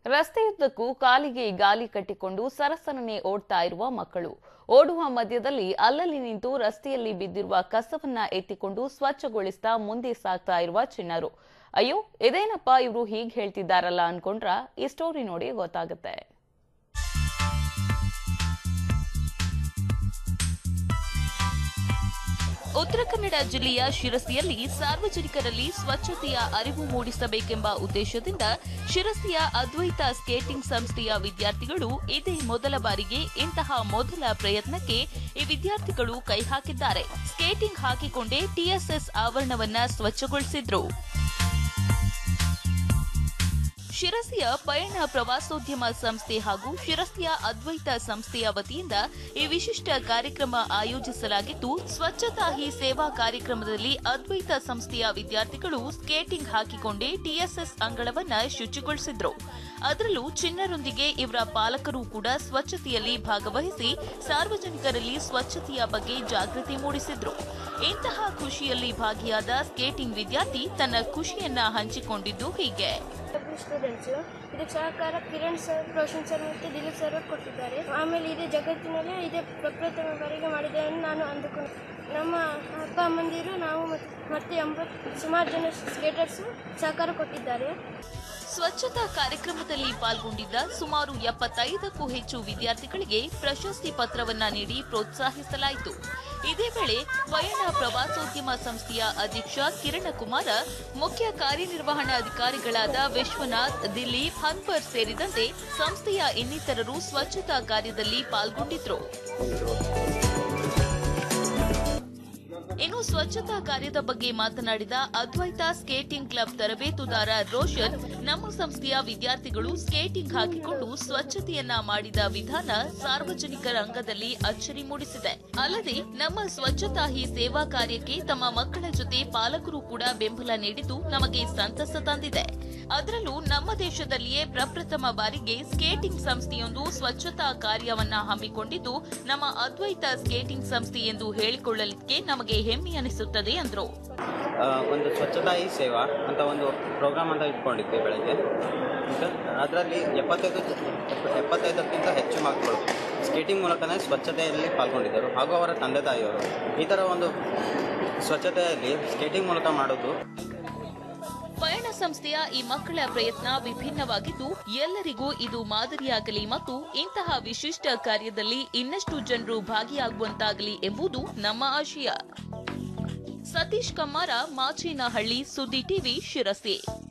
ರಸ್ತೆಯುದ್ದಕ್ಕೂ ಕಾಲಿಗೆ ಗಾಲಿ ಕಟ್ಟಿಕೊಂಡು ಸರಸರನೆ ಓಡ್ತಾ ಇರುವ ಮಕ್ಕಳು ಓಡುವ ಮಧ್ಯದಲ್ಲಿ ಅಲ್ಲಲ್ಲಿ ನಿಂತು ರಸ್ತೆಯಲ್ಲಿ ಬಿದ್ದಿರುವ ಕಸವನ್ನ ಎತ್ತಿಕೊಂಡು ಸ್ವಚ್ಛಗೊಳಿಸ್ತಾ ಮುಂದೆ ಸಾಗ್ತಾ ಇರುವ ಚಿಣ್ಣರು ಅಯ್ಯೋ ಇದೇನಪ್ಪ ಇವರು ಹೀಗ್ ಹೇಳ್ತಿದ್ದಾರಲ್ಲ ಅನ್ಕೊಂಡ್ರ ಈ ಸ್ಟೋರಿ ನೋಡಿ ಗೊತ್ತಾಗುತ್ತೆ ಉತ್ತರ ಕನ್ನಡ ಜಿಲ್ಲೆಯ ಶಿರಸಿಯಲ್ಲಿ ಸಾರ್ವಜನಿಕರಲ್ಲಿ ಸ್ವಚ್ಛತೆಯ ಅರಿವು ಮೂಡಿಸಬೇಕೆಂಬ ಉದ್ದೇಶದಿಂದ ಶಿರಸಿಯ ಅದ್ವೈತ ಸ್ಕೇಟಿಂಗ್ ಸಂಸ್ಥೆಯ ವಿದ್ಯಾರ್ಥಿಗಳು ಇದೇ ಮೊದಲ ಬಾರಿಗೆ ಇಂತಹ ಮೊದಲ ಪ್ರಯತ್ನಕ್ಕೆ ಈ ವಿದ್ಯಾರ್ಥಿಗಳು ಕೈ ಹಾಕಿದ್ದಾರೆ ಸ್ಕೇಟಿಂಗ್ ಹಾಕಿಕೊಂಡೇ ಟಿಎಸ್ಎಸ್ ಆವರಣವನ್ನ ಸ್ವಚ್ಛಗೊಳಿಸಿದ್ರು ಶಿರಸಿಯ ಪಯಣ ಪ್ರವಾಸೋದ್ಯಮ ಸಂಸ್ಥೆ ಹಾಗೂ ಶಿರಸಿಯ ಅದ್ವೈತ ಸಂಸ್ಥೆಯ ವತಿಯಿಂದ ಈ ವಿಶಿಷ್ಟ ಕಾರ್ಯಕ್ರಮ ಆಯೋಜಿಸಲಾಗಿದ್ದು ಸ್ವಚ್ಛತಾ ಹಿ ಸೇವಾ ಕಾರ್ಯಕ್ರಮದಲ್ಲಿ ಅದ್ವೈತ ಸಂಸ್ಥೆಯ ವಿದ್ಯಾರ್ಥಿಗಳು ಸ್ಕೇಟಿಂಗ್ ಹಾಕಿಕೊಂಡೇ ಟಿಎಸ್ಎಸ್ ಅಂಗಳವನ್ನ ಶುಚಿಗೊಳಿಸಿದ್ರು ಅದರಲ್ಲೂ ಚಿಣ್ಣರೊಂದಿಗೆ ಇವರ ಪಾಲಕರು ಕೂಡ ಸ್ವಚ್ಛತೆಯಲ್ಲಿ ಭಾಗವಹಿಸಿ ಸಾರ್ವಜನಿಕರಲ್ಲಿ ಸ್ವಚ್ಛತೆಯ ಬಗ್ಗೆ ಜಾಗೃತಿ ಮೂಡಿಸಿದ್ರು ಇಂತಹ ಖುಷಿಯಲ್ಲಿ ಭಾಗಿಯಾದ ಸ್ಕೇಟಿಂಗ್ ವಿದ್ಯಾರ್ಥಿ ತನ್ನ ಖುಷಿಯನ್ನ ಹಂಚಿಕೊಂಡಿದ್ದು ಹೀಗೆ ಸ್ಟೂಡೆಂಟ್ಸ್ ಇದಕ್ಕೆ ಸಹಕಾರ ಕಿರಣ್ ಸರ್ ರೋಷನ್ ಸರ್ ಮತ್ತು ದಿಲೀಪ್ ಸರ್ ಅವ್ರು ಕೊಟ್ಟಿದ್ದಾರೆ ಆಮೇಲೆ ಇದೇ ಜಗತ್ತಿನಲ್ಲೇ ಇದೇ ಪ್ರಪ್ರಥಮ ಬಾರಿಗೆ ಮಾಡಿದೆ ಎಂದು ನಾನು ಅಂದುಕೊಂಡು ನಮ್ಮ ಅಪ್ಪ ಅಮ್ಮಂದಿರು ನಾವು ಮತ್ತು ಮತ್ತೆ ಎಂಬತ್ತು ಸುಮಾರು ಜನ ಸ್ಕೇಟರ್ಸು ಸಹಕಾರ ಕೊಟ್ಟಿದ್ದಾರೆ ಸ್ವಚ್ಛತಾ ಕಾರ್ಯಕ್ರಮದಲ್ಲಿ ಪಾಲ್ಗೊಂಡಿದ್ದ ಸುಮಾರು ಎಪ್ಪತ್ತೈದಕ್ಕೂ ಹೆಚ್ಚು ವಿದ್ಯಾರ್ಥಿಗಳಿಗೆ ಪ್ರಶಸ್ತಿ ಪತ್ರವನ್ನ ನೀಡಿ ಪ್ರೋತ್ಸಾಹಿಸಲಾಯಿತು ಇದೇ ವೇಳೆ ಪಯಣ ಪ್ರವಾಸೋದ್ಯಮ ಸಂಸ್ಥೆಯ ಅಧ್ಯಕ್ಷ ಕಿರಣಕುಮಾರ ಮುಖ್ಯ ಕಾರ್ಯನಿರ್ವಹಣಾಧಿಕಾರಿಗಳಾದ ವಿಶ್ವನಾಥ್ ದಿಲೀಪ್ ಹನ್ಪರ್ ಸೇರಿದಂತೆ ಸಂಸ್ಥೆಯ ಇನ್ನಿತರರು ಸ್ವಚ್ಛತಾ ಕಾರ್ಯದಲ್ಲಿ ಪಾಲ್ಗೊಂಡಿದ್ರು ಇನ್ನು ಸ್ವಚ್ಛತಾ ಕಾರ್ಯದ ಬಗ್ಗೆ ಮಾತನಾಡಿದ ಅದ್ವೈತ ಸ್ಕೇಟಿಂಗ್ ಕ್ಲಬ್ ತರಬೇತುದಾರ ರೋಷನ್ ನಮ್ಮ ಸಂಸ್ಥೆಯ ವಿದ್ಯಾರ್ಥಿಗಳು ಸ್ಕೇಟಿಂಗ್ ಹಾಕಿಕೊಂಡು ಸ್ವಚ್ಛತೆಯನ್ನ ಮಾಡಿದ ವಿಧಾನ ಸಾರ್ವಜನಿಕರ ಅಂಗದಲ್ಲಿ ಅಚ್ಚರಿ ಮೂಡಿಸಿದೆ ಅಲ್ಲದೆ ನಮ್ಮ ಸ್ವಚ್ಛತಾ ಹಿ ಸೇವಾ ಕಾರ್ಯಕ್ಕೆ ತಮ್ಮ ಮಕ್ಕಳ ಜೊತೆ ಪಾಲಕರು ಕೂಡ ಬೆಂಬಲ ನೀಡಿದ್ದು ನಮಗೆ ಸಂತಸ ತಂದಿದೆ ಅದರಲ್ಲೂ ನಮ್ಮ ದೇಶದಲ್ಲಿಯೇ ಪ್ರಪ್ರಥಮ ಬಾರಿಗೆ ಸ್ಕೇಟಿಂಗ್ ಸಂಸ್ಥೆಯೊಂದು ಸ್ವಚ್ಛತಾ ಕಾರ್ಯವನ್ನ ಹಮ್ಮಿಕೊಂಡಿದ್ದು ನಮ್ಮ ಅದ್ವೈತ ಸ್ಕೇಟಿಂಗ್ ಸಂಸ್ಥೆ ಎಂದು ಹೇಳಿಕೊಳ್ಳಲಿಕ್ಕೆ ನಮಗೆ ಹೆಮ್ಮೆ ಅನಿಸುತ್ತದೆ ಎಂದರು ಆ, ಒಂದು ಸ್ವಚ್ಛತಾ ಹಿ ಸೇವಾ ಅಂತ ಒಂದು ಪ್ರೋಗ್ರಾಮ್ ಅಂತ ಇಟ್ಕೊಂಡಿದ್ವಿ ಬೆಳಗ್ಗೆ ಅದರಲ್ಲಿ ಎಪ್ಪತ್ತೈದು ಎಪ್ಪ- ಎಪ್ಪತ್ತೈದಕ್ಕಿಂತ ಹೆಚ್ಚು ಮಕ್ಕಳು ಸ್ಕೇಟಿಂಗ್ ಮೂಲಕನೇ ಸ್ವಚ್ಛತೆಯಲ್ಲಿ ಪಾಲ್ಗೊಂಡಿದ್ದರು ಹಾಗೂ ಅವರ ತಂದೆ ತಾಯಿಯವರು ಈ ಥರ ಒಂದು ಸ್ವಚ್ಛತೆಯಲ್ಲಿ ಸ್ಕೇಟಿಂಗ್ ಮೂಲಕ ಮಾಡೋದು ಪಯಣ ಸಂಸ್ಥೆಯ ಈ ಮಕ್ಕಳ ಪ್ರಯತ್ನ ವಿಭಿನ್ನವಾಗಿದ್ದು ಎಲ್ಲರಿಗೂ ಇದು ಮಾದರಿಯಾಗಲಿ ಮತ್ತು ಇಂತಹ ವಿಶಿಷ್ಟ ಕಾರ್ಯದಲ್ಲಿ ಇನ್ನಷ್ಟು ಜನರು ಭಾಗಿಯಾಗುವಂತಾಗಲಿ ಎಂಬುದು ನಮ್ಮ ಆಶಯ ಸತೀಶ್ ಕಮ್ಮಾರ ಮಾಚೇನಹಳ್ಳಿ ಸುದ್ದಿ ಟಿವಿ ಶಿರಸಿ